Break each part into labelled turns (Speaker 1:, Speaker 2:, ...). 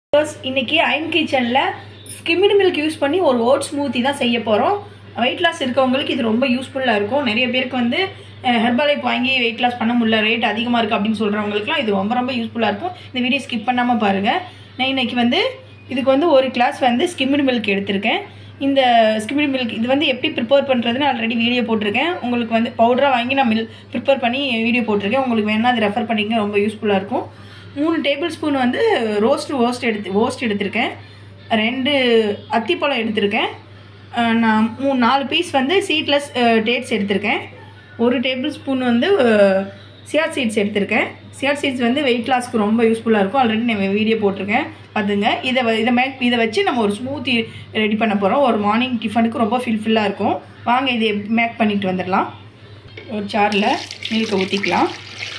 Speaker 1: First, இன்னைக்கு iron கிச்சனில் ஸ்கிம்மிடு milk use பண்ணி ஒரு ஓட் ஸ்மூத்தி தான் செய்ய போகிறோம் வெயிட் லாஸ் இருக்கவங்களுக்கு இது ரொம்ப யூஸ்ஃபுல்லாக இருக்கும் நிறைய பேருக்கு வந்து ஹெர்பலைப் வாங்கி வெயிட் லாஸ் பண்ண முடியல ரேட் அதிகமாக இருக்குது அப்படின்னு சொல்கிறவங்களுக்குலாம் இது ரொம்ப ரொம்ப யூஸ்ஃபுல்லாக இருக்கும் இந்த வீடியோ ஸ்கிப் பண்ணாமல் பாருங்கள் நான் இன்னைக்கு வந்து இதுக்கு வந்து ஒரு கிளாஸ் வந்து ஸ்கிம்மிடு மில்க் எடுத்திருக்கேன் இந்த ஸ்கிம்மிடு மில்க் இது வந்து எப்படி ப்ரிப்பேர் பண்ணுறதுன்னு ஆல்ரெடி வீடியோ போட்டிருக்கேன் உங்களுக்கு வந்து பவுடராக வாங்கி நான் மில் ப்ரிப்பேர் பண்ணி வீடியோ போட்டிருக்கேன் உங்களுக்கு வேணால் அது ரெஃபர் பண்ணிக்கங்க ரொம்ப யூஸ்ஃபுல்லாக இருக்கும் மூணு டேபிள் ஸ்பூன் வந்து ரோஸ்ட் ஓஸ்ட் எடுத்து ஓஸ்ட் எடுத்திருக்கேன் ரெண்டு அத்திப்பழம் எடுத்திருக்கேன் அஹ் நான் மூணு நாலு பீஸ் வந்து சீட்லெஸ் டேட்ஸ் எடுத்திருக்கேன் ஒரு டேபிள் ஸ்பூன் வந்து சியார் சீட்ஸ் எடுத்திருக்கேன் சியார் சீட்ஸ் வந்து வெயிட் லாஸ்க்கு ரொம்ப யூஸ்ஃபுல்லாக இருக்கும் ஆல்ரெடி நான் வீடியோ போட்டிருக்கேன் பார்த்துங்க இதை வ- இதை மேக் இதை வச்சு நம்ம ஒரு ஸ்மூத்தி ரெடி பண்ண போகிறோம் ஒரு மார்னிங் டிஃபனுக்கு ரொம்ப ஃபில்ஃபில்லாக இருக்கும் வாங்க இதை மேக் பண்ணிட்டு வந்துடலாம் ஒரு சாரில் மில்கை ஊற்றிக்கலாம்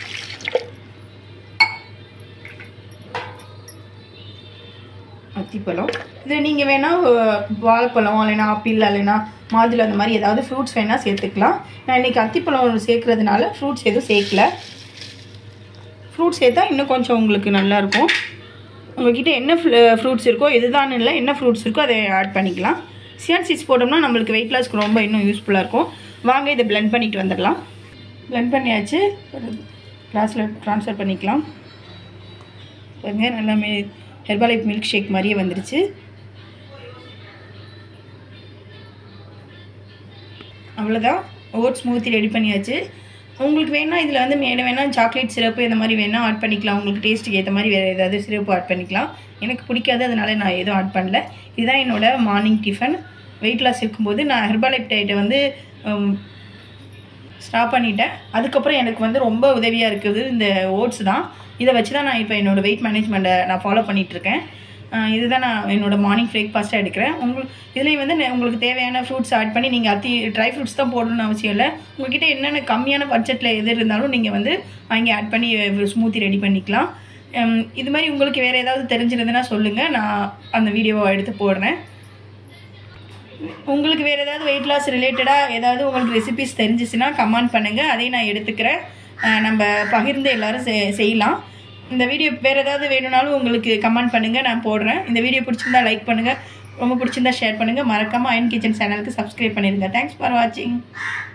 Speaker 1: அத்திப்பழம் இது நீங்கள் வேணால் வாழைப்பழம் இல்லைன்னா ஆப்பிள் இல்லைன்னா மாதுளை அந்த மாதிரி ஏதாவது ஃப்ரூட்ஸ் வேணால் சேர்த்துக்கலாம் நான் இன்றைக்கி அத்திப்பழம் சேர்க்கறதுனால ஃப்ரூட்ஸ் எதுவும் சேர்க்கல ஃப்ரூட்ஸ் சேர்த்தா இன்னும் கொஞ்சம் உங்களுக்கு நல்லாயிருக்கும் உங்ககிட்ட என்ன ஃப்ரூட்ஸ் இருக்கோ எதுதான் இல்லை என்ன ஃப்ரூட்ஸ் இருக்கோ அதை ஆட் பண்ணிக்கலாம் சியான் சீட்ஸ் போட்டோம்னா நம்மளுக்கு வெயிட் லாஸ்க்கு ரொம்ப இன்னும் யூஸ்ஃபுல்லாக இருக்கும் வாங்க இதை blend பண்ணிட்டு வந்துடலாம் blend பண்ணியாச்சு ஒரு கிளாஸில் ட்ரான்ஸ்ஃபர் பண்ணிக்கலாம் பாருங்க நல்லா மே ஹெர்பாலைப் மில்க் ஷேக் மாதிரியே வந்துருச்சு அவ்வளோதான் ஓட் ஸ்மூத்தி ரெடி பண்ணியாச்சு உங்களுக்கு வேணால் இதில் வந்து மேலே வேணால் சாக்லேட் சிரப்பு இந்த மாதிரி வேணால் ஆட் பண்ணிக்கலாம் உங்களுக்கு டேஸ்ட்டுக்கு ஏற்ற மாதிரி வேறு ஏதாவது சிரப்பு ஆட் பண்ணிக்கலாம் எனக்கு பிடிக்காது அதனால நான் எதுவும் ஆட் பண்ணல இதுதான் என்னோட மார்னிங் டிஃபன் வெயிட் லாஸ் இருக்கும்போது நான் ஹெர்பாலைப் டயட்டை வந்து ஸ்டாப் பண்ணிட்டேன் அதுக்கப்புறம் எனக்கு வந்து ரொம்ப உதவியாக இருக்குது இந்த ஓட்ஸ் தான் இதை வச்சு தான் நான் இப்போ என்னோடய வெயிட் மேனேஜ்மெண்ட்டை நான் ஃபாலோ பண்ணிகிட்ருக்கேன் இதுதான் நான் என்னோட மார்னிங் பிரேக்ஃபாஸ்ட்டாக எடுக்கிறேன் உங்களுக்கு இதுலேயும் வந்து நெ- உங்களுக்கு தேவையான ஃப்ரூட்ஸ் ஆட் பண்ணி நீங்கள் அத்தி ட்ரை ஃப்ரூட்ஸ் தான் போடணும்னு அவசியம் இல்லை உங்ககிட்ட என்னென்ன கம்மியான பட்ஜெட்டில் எது இருந்தாலும் நீங்கள் வந்து வாங்கி ஆட் பண்ணி ஸ்மூத்தி ரெடி பண்ணிக்கலாம் உம், இது மாதிரி உங்களுக்கு வேறு ஏதாவது தெரிஞ்சிருந்ததுன்னா சொல்லுங்கள் நான் அந்த வீடியோவை எடுத்து போடுறேன் உங்களுக்கு வேறு ஏதாவது வெயிட் லாஸ் ரிலேட்டடாக ஏதாவது உங்களுக்கு ரெசிபிஸ் தெரிஞ்சிச்சுன்னா கமெண்ட் பண்ணுங்கள் அதையும் நான் எடுத்துக்கிறேன் அஹ் நம்ம பகிர்ந்து எல்லாரும் செ- செய்யலாம் இந்த வீடியோ வேறு ஏதாவது வேணும்னாலும் உங்களுக்கு கமெண்ட் பண்ணுங்கள் நான் போடுறேன் இந்த வீடியோ பிடிச்சிருந்தா லைக் பண்ணுங்கள் ரொம்ப பிடிச்சிருந்தா ஷேர் பண்ணுங்கள் மறக்காமல் அயன் கிச்சன் சேனலுக்கு சப்ஸ்கிரைப் பண்ணிடுங்க தேங்க்ஸ் ஃபார் வாட்சிங்